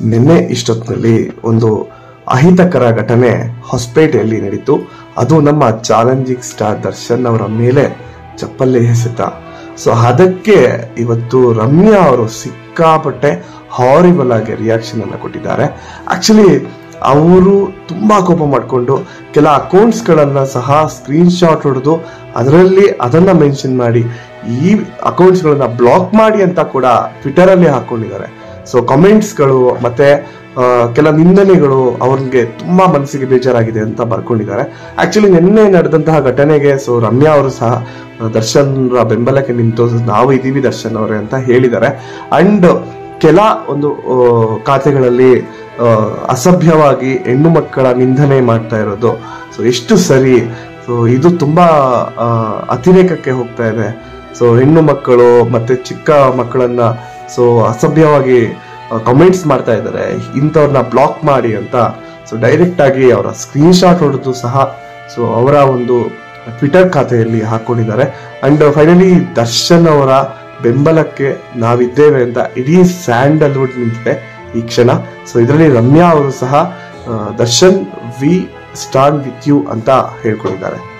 ನಿನ್ನೆ ಇಷ್ಟೊತ್ತಿನಲ್ಲಿ ಒಂದು ಅಹಿತಕರ ಘಟನೆ ಹೊಸಪೇಟೆಯಲ್ಲಿ ನಡೀತು ಅದು ನಮ್ಮ ಚಾಲೆಂಜಿಂಗ್ ಸ್ಟಾರ್ ದರ್ಶನ್ ಅವರ ಮೇಲೆ ಚಪ್ಪಲಿ ಎಸೆತ ಸೊ ಅದಕ್ಕೆ ಇವತ್ತು ರಮ್ಯಾ ಅವರು ಸಿಕ್ಕಾಪಟ್ಟೆ ಹಾರಿಬಲ್ ಆಗಿ ರಿಯಾಕ್ಷನ್ ಅನ್ನ ಕೊಟ್ಟಿದ್ದಾರೆ ಆಕ್ಚುಲಿ ಅವರು ತುಂಬಾ ಕೋಪ ಮಾಡಿಕೊಂಡು ಕೆಲ ಅಕೌಂಟ್ಸ್ ಗಳನ್ನ ಸಹ ಸ್ಕ್ರೀನ್ ಶಾಟ್ ಹೊಡೆದು ಅದರಲ್ಲಿ ಅದನ್ನ ಮೆನ್ಷನ್ ಮಾಡಿ ಈ ಅಕೌಂಟ್ಸ್ ಗಳನ್ನ ಬ್ಲಾಕ್ ಮಾಡಿ ಅಂತ ಕೂಡ ಟ್ವಿಟರ್ ಅಲ್ಲಿ ಹಾಕೊಂಡಿದ್ದಾರೆ ಸೊ ಕಮೆಂಟ್ಸ್ಗಳು ಮತ್ತೆ ಆ, ಕೆಲ ನಿಂದನೆಗಳು ಅವ್ರಿಗೆ ತುಂಬಾ ಮನಸ್ಸಿಗೆ ಬೇಜಾರಾಗಿದೆ ಅಂತ ಬರ್ಕೊಂಡಿದ್ದಾರೆ ಆಕ್ಚುಲಿ ನಿನ್ನೆ ನಡೆದಂತಹ ಘಟನೆಗೆ ಸೊ ರಮ್ಯಾ ಅವರು ಸಹ ಆ, ದರ್ಶನ್ ರ ಬೆಂಬಲಕ್ಕೆ ನಿಂತು ನಾವು ಇದೀವಿ ದರ್ಶನ್ ಅವರೇ ಅಂತ ಹೇಳಿದ್ದಾರೆ ಅಂಡ್ ಕೆಲ ಒಂದು ಆ, ಖಾತೆಗಳಲ್ಲಿ ಆ, ಅಸಭ್ಯವಾಗಿ ಹೆಣ್ಣು ಮಕ್ಕಳ ನಿಂದನೆ ಮಾಡ್ತಾ ಇರೋದು ಸೊ ಎಷ್ಟು ಸರಿ ಸೊ ಇದು ತುಂಬಾ ಆ, ಅತಿರೇಕಕ್ಕೆ ಹೋಗ್ತಾ ಇದೆ ಸೊ ಹೆಣ್ಣು ಮಕ್ಕಳು ಮತ್ತೆ ಚಿಕ್ಕ ಮಕ್ಕಳನ್ನ ಸೊ ಅಸಭ್ಯವಾಗಿ ಕಮೆಂಟ್ಸ್ ಮಾಡ್ತಾ ಇದ್ದಾರೆ ಇಂಥವ್ರನ್ನ ಬ್ಲಾಕ್ ಮಾಡಿ ಅಂತ ಸೊ ಡೈರೆಕ್ಟ್ ಆಗಿ ಅವರ ಸ್ಕ್ರೀನ್ ಶಾಟ್ ಹೊಡೆದು ಸಹ ಸೊ ಅವರ ಒಂದು ಟ್ವಿಟರ್ ಖಾತೆಯಲ್ಲಿ ಹಾಕೊಂಡಿದ್ದಾರೆ ಅಂಡ್ ಫೈನಲಿ ದರ್ಶನ್ ಅವರ ಬೆಂಬಲಕ್ಕೆ ನಾವಿದ್ದೇವೆ ಅಂತ ಇಡೀ ಸ್ಯಾಂಡಲ್ವುಡ್ ನಿಂತಿದೆ ಈ ಕ್ಷಣ ಸೊ ಇದರಲ್ಲಿ ರಮ್ಯಾ ಅವರು ಸಹ ಆ, Darshan we stand with you ಅಂತ ಹೇಳ್ಕೊಂಡಿದ್ದಾರೆ